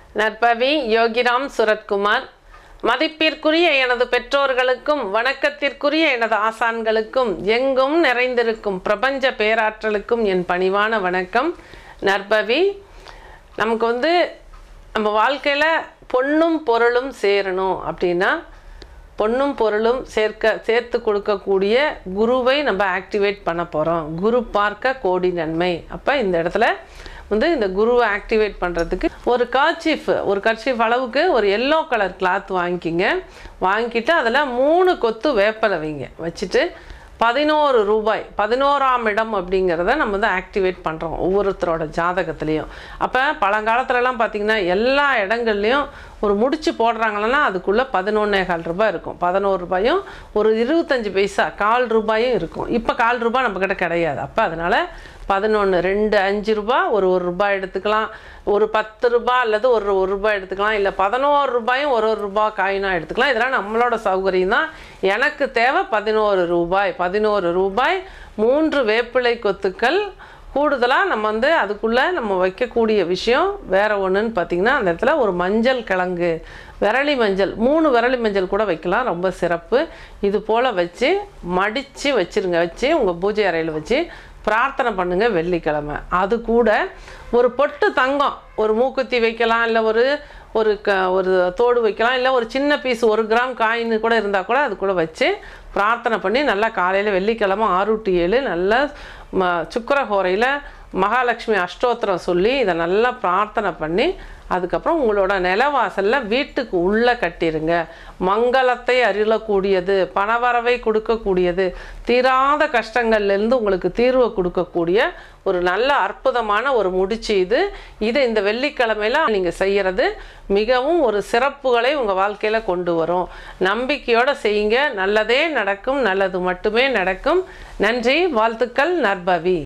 நற்பவி யோகிராம் சுரத்குமார் மதிப்பிற்குரிய எனது பெற்றோர்களுக்கும் வணக்கத்திற்குரிய எனது ஆசான்களுக்கும் எங்கும் நிறைந்திருக்கும் பிரபஞ்ச பேராற்றலுக்கும் என் பணிவான வணக்கம் நற்பவி நமக்கு வந்து நம்ம வாழ்க்கையில் பொண்ணும் பொருளும் சேரணும் அப்படின்னா பொண்ணும் பொருளும் சேர்க்க சேர்த்து கொடுக்கக்கூடிய குருவை நம்ம ஆக்டிவேட் பண்ண போகிறோம் குரு பார்க்க கோடி நன்மை அப்போ இந்த இடத்துல வந்து இந்த குருவை ஆக்டிவேட் பண்ணுறதுக்கு ஒரு கர்ச்சீஃப் ஒரு கர்ச்சீஃப் அளவுக்கு ஒரு எல்லோ கலர் கிளாத் வாங்கிக்கிங்க வாங்கிட்டு அதில் மூணு கொத்து வேப்பலை வைங்க வச்சுட்டு பதினோரு ரூபாய் பதினோராம் இடம் அப்படிங்கிறத நம்ம வந்து ஆக்டிவேட் பண்ணுறோம் ஒவ்வொருத்தரோட ஜாதகத்துலேயும் அப்போ பழங்காலத்துலலாம் பார்த்திங்கன்னா எல்லா இடங்கள்லையும் ஒரு முடிச்சு போடுறாங்கன்னா அதுக்குள்ளே பதினொன்னே கால் ரூபாய் இருக்கும் பதினோரு ரூபாயும் ஒரு இருபத்தஞ்சி பைசா கால் ரூபாயும் இருக்கும் இப்போ கால் ரூபாய் நம்மக்கிட்ட கிடையாது அப்போ அதனால் பதினொன்று ரெண்டு அஞ்சு ரூபா ஒரு ஒரு ரூபாய் எடுத்துக்கலாம் ஒரு பத்து ரூபாய் அல்லது ஒரு ஒரு ரூபாய் எடுத்துக்கலாம் இல்லை பதினோரு ரூபாயும் ஒரு ஒரு ரூபாய் காயினாக எடுத்துக்கலாம் இதெல்லாம் நம்மளோட சௌகரியம் தான் எனக்கு தேவை பதினோரு ரூபாய் பதினோரு ரூபாய் மூன்று வேப்பிலை கொத்துக்கள் கூடுதலாக நம்ம வந்து அதுக்குள்ளே நம்ம வைக்கக்கூடிய விஷயம் வேறு ஒன்றுன்னு பார்த்திங்கன்னா அந்த இடத்துல ஒரு மஞ்சள் கிழங்கு விரலி மஞ்சள் மூணு விரலி மஞ்சள் கூட வைக்கலாம் ரொம்ப சிறப்பு இது போல் வச்சு மடித்து வச்சுருங்க வச்சு உங்கள் பூஜை அறையில் வச்சு பிரார்த்தனை பண்ணுங்க வெள்ளிக்கிழமை அது கூட ஒரு பொட்டு தங்கம் ஒரு மூக்குத்தி வைக்கலாம் இல்லை ஒரு ஒரு க ஒரு தோடு வைக்கலாம் இல்லை ஒரு சின்ன பீஸ் ஒரு கிராம் காயின் கூட இருந்தால் கூட அது கூட வச்சு பிரார்த்தனை பண்ணி நல்லா காலையில் வெள்ளிக்கிழமை ஆறு டு ஏழு நல்லா ம சுக்கரஹோரையில் மகாலட்சுமி அஷ்டோத்திரம் சொல்லி இதை நல்லா பிரார்த்தனை பண்ணி அதுக்கப்புறம் உங்களோட நிலவாசலில் வீட்டுக்கு உள்ளே கட்டிருங்க மங்களத்தை அருளக்கூடியது பணவரவை கொடுக்கக்கூடியது தீராத கஷ்டங்கள்லேருந்து உங்களுக்கு தீர்வை கொடுக்கக்கூடிய ஒரு நல்ல அற்புதமான ஒரு முடிச்சு இது இதை இந்த வெள்ளிக்கிழமையில நீங்கள் செய்கிறது மிகவும் ஒரு சிறப்புகளை உங்கள் வாழ்க்கையில் கொண்டு வரும் நம்பிக்கையோடு செய்யுங்க நல்லதே நடக்கும் நல்லது மட்டுமே நடக்கும் நன்றி வாழ்த்துக்கள் நற்பவி